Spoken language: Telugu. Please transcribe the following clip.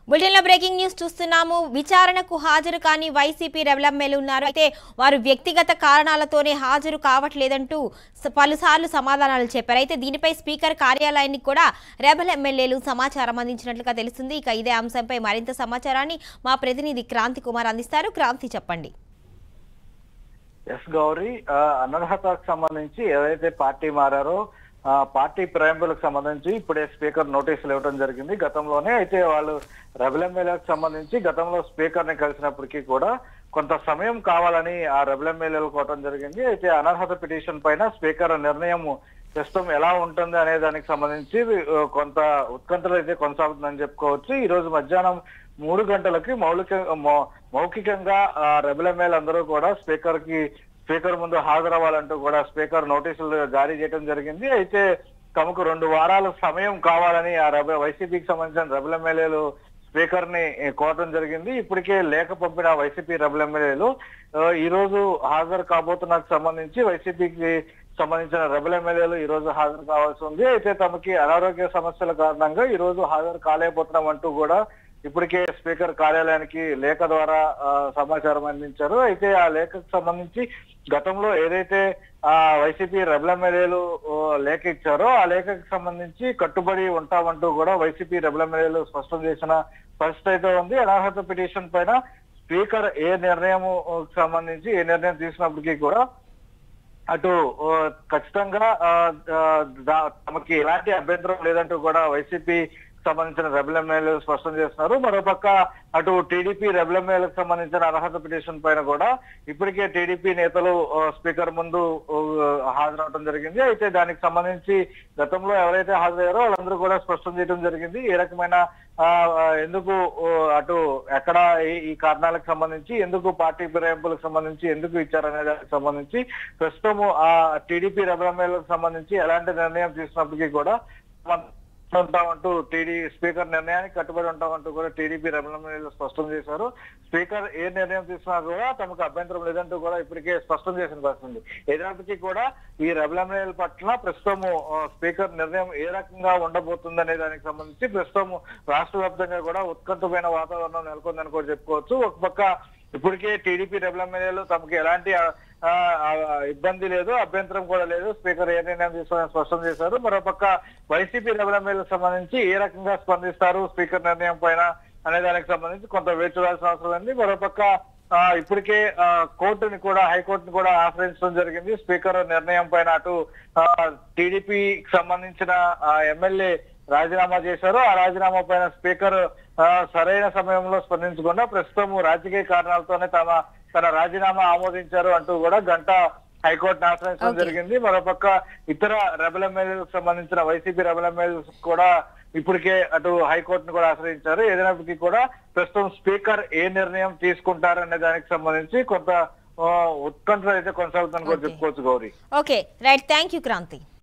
బులెటిన్లో బ్రేకింగ్ న్యూస్ చూస్తున్నాము విచారణకు హాజరు కాని వైసీపీ రెబల్ ఎమ్మెల్యేలు ఉన్నారు అయితే వారు వ్యక్తిగత కారణాలతోనే హాజరు కావట్లేదంటూ స- పలుసార్లు సమాధానాలు చెప్పారు అయితే దీనిపై స్పీకర్ కార్యాలయానికి కూడా రెబల్ ఎమ్మెల్యేలు సమాచారం అందించినట్లుగా తెలుస్తుంది ఇక ఇదే అంశంపై మరింత సమాచారాన్ని మా ప్రతినిధి క్రాంతి కుమార్ అందిస్తారు క్రాంతి చెప్పండి ఎస్ గౌరీ ఆ, అనర్హతకు సంబంధించి ఏదైతే పార్టీ మారారో ఆ, పార్టీ ప్రయంబులకు సంబంధించి ఇప్పుడే స్పీకర్ నోటీసులు ఇవ్వడం జరిగింది గతంలోనే అయితే వాళ్ళు రెబల్ ఎమ్మెల్యేలకు సంబంధించి గతంలో స్పీకర్ ని కలిసినప్పటికీ కూడా కొంత సమయం కావాలని ఆ రెబల్ ఎమ్మెల్యేలు కోవడం జరిగింది అయితే అనర్హత పిటిషన్ పైన స్పీకర్ నిర్ణయం ప్రస్తుతం ఎలా ఉంటుంది అనే దానికి సంబంధించి ఆ, కొంత ఉత్కంఠలు అయితే కొనసాగుతుందని చెప్పుకోవచ్చు ఈ రోజు మధ్యాహ్నం మూడు గంటలకి మౌలిక మౌ- మౌఖికంగా ఆ, రెబల్ ఎమ్మెల్యే అందరూ కూడా స్పీకర్ కి స్పీకర్ ముందు హాజరవ్వాలంటూ కూడా స్పీకర్ నోటీసులు జారీ చేయడం జరిగింది అయితే తమకు రెండు వారాల సమయం కావాలని ఆ రెబ వైసీపీకి సంబంధించిన రెబల్ ఎమ్మెల్యేలు స్పీకర్ ని కోరడం జరిగింది ఇప్పటికే లేఖ పంపిన వైసీపీ రెబల్ ఎమ్మెల్యేలు ఆ, ఈ రోజు హాజరు కాబోతున్నకు సంబంధించి వైసీపీకి సంబంధించిన రెబల్ ఎమ్మెల్యేలు ఈ రోజు హాజరు కావాల్సి ఉంది అయితే తమకి అనారోగ్య సమస్యల కారణంగా ఈ రోజు హాజరు కాలేకపోతున్నాం అంటూ కూడా ఇప్పటికే స్పీకర్ కార్యాలయానికి లేఖ ద్వారా ఆ, సమాచారం అందించారు అయితే ఆ లేఖకు సంబంధించి గతంలో ఏదైతే ఆ వైసీపీ రెబల్ ఎమ్మెల్యేలు ఓ, లేఖ ఇచ్చారో ఆ లేఖకు సంబంధించి కట్టుబడి ఉంటామంటూ కూడా వైసీపీ రెబల్ ఎమ్మెల్యేలు స్పష్టం చేసిన పరిస్థితి అయితే ఉంది అనర్హత పిటిషన్ పైన స్పీకర్ ఏ నిర్ణయం సంబంధించి ఏ నిర్ణయం తీసుకున్నప్పటికీ కూడా అటు ఓ, ఖచ్చితంగా ఆ, ఆ, దా- తమకి ఎలాంటి అభ్యంతరం లేదంటూ కూడా వైసీపీ సంబంధించిన రెబల్ ఎమ్మెల్యేలు స్పష్టం చేస్తున్నారు మరోపక్క అటు టీడీపీ రెబల్ ఎమ్మెల్యేలకు సంబంధించిన అర్హత పిటిషన్ పైన కూడా ఇప్పటికే టీడీపీ నేతలు ఆ, స్పీకర్ ముందు ఆ, హాజరవడం జరిగింది అయితే దానికి సంబంధించి గతంలో ఎవరైతే హాజరయ్యారో వాళ్ళందరూ కూడా స్పష్టం చేయడం జరిగింది ఏ రకమైన ఆ, ఆ, ఎందుకు ఓ, అటు ఎక్కడ ఈ- ఈ కారణాలకు సంబంధించి ఎందుకు పార్టీ ఫిరాయింపులకు సంబంధించి ఎందుకు ఇచ్చారనే దానికి సంబంధించి ప్రస్తుతము ఆ టీడీపీ రెబల్ ఎమ్మెల్యేలకు సంబంధించి ఎలాంటి నిర్ణయం తీసుకున్నప్పటికీ కూడా మన- ఉంటామంటూ టీడీ స్పీకర్ నిర్ణయానికి కట్టుబడి ఉంటామంటూ కూడా టీడీపీ రెబల్ ఎమ్మెల్యేలు స్పష్టం చేశారు స్పీకర్ ఏ నిర్ణయం తీసుకున్నా కూడా తమకు అభ్యంతరం లేదంటూ కూడా ఇప్పటికే స్పష్టం చేసిన పరిస్థితి ఉంది. ఏదైనప్పటికీ కూడా ఈ రెబల్ ఎమ్మెల్యేల పట్ల ప్రస్తుతము ఆ, స్పీకర్ నిర్ణయం ఏ రకంగా ఉండబోతుంది అనే దానికి సంబంధించి ప్రస్తుతం రాష్ట్ర వ్యాప్తంగా కూడా ఉత్కంఠమైన వాతావరణం నెలకొందని కూడా చెప్పుకోవచ్చు ఒక పక్క ఇప్పటికే టీడీపీ రెబల్ ఎమ్మెల్యేలు తమకు ఎలాంటి ఆ, ఆ, ఆ, ఇబ్బంది లేదు అభ్యంతరం కూడా లేదు స్పీకర్ ఏ నిర్ణయం తీసుకోవాలని స్పష్టం చేశారు మరోపక్క వైసీపీ రెబల్ ఎమ్మెల్యేలకు సంబంధించి ఏ రకంగా స్పందిస్తారు స్పీకర్ నిర్ణయం పైన అనే దానికి సంబంధించి కొంత వేచి చూడాల్సిన అవసరం ఉంది మరోపక్క ఆ, ఇప్పటికే ఆ, కోర్టుని కూడా హైకోర్టుని కూడా ఆశ్రయించడం జరిగింది స్పీకర్ నిర్ణయం పైన అటు టీడీపీకి సంబంధించిన ఎమ్మెల్యే రాజీనామా చేశారు ఆ రాజీనామా పైన స్పీకర్ ఆ, సరైన సమయంలో స్పందించకుండా ప్రస్తుతం రాజకీయ కారణాలతోనే తమ తన రాజీనామా ఆమోదించారు అంటూ కూడా గంట హైకోర్టును ఆశ్రయించడం Okay. జరిగింది మరోపక్క ఇతర రెబల్ ఎమ్మెల్యేలకు సంబంధించిన వైసీపీ రెబల్ ఎమ్మెల్యేస్ కూడా ఇప్పటికే అటు హైకోర్టును కూడా ఆశ్రయించారు ఏదైనప్పటికీ కూడా ప్రస్తుతం స్పీకర్ ఏ నిర్ణయం తీసుకుంటారనే దానికి సంబంధించి కొంత ఆ, ఉత్కంఠ అయితే కొనసాగుతుందని కూడా Okay. చెప్పుకోవచ్చు Gowri okay right thank you Kranti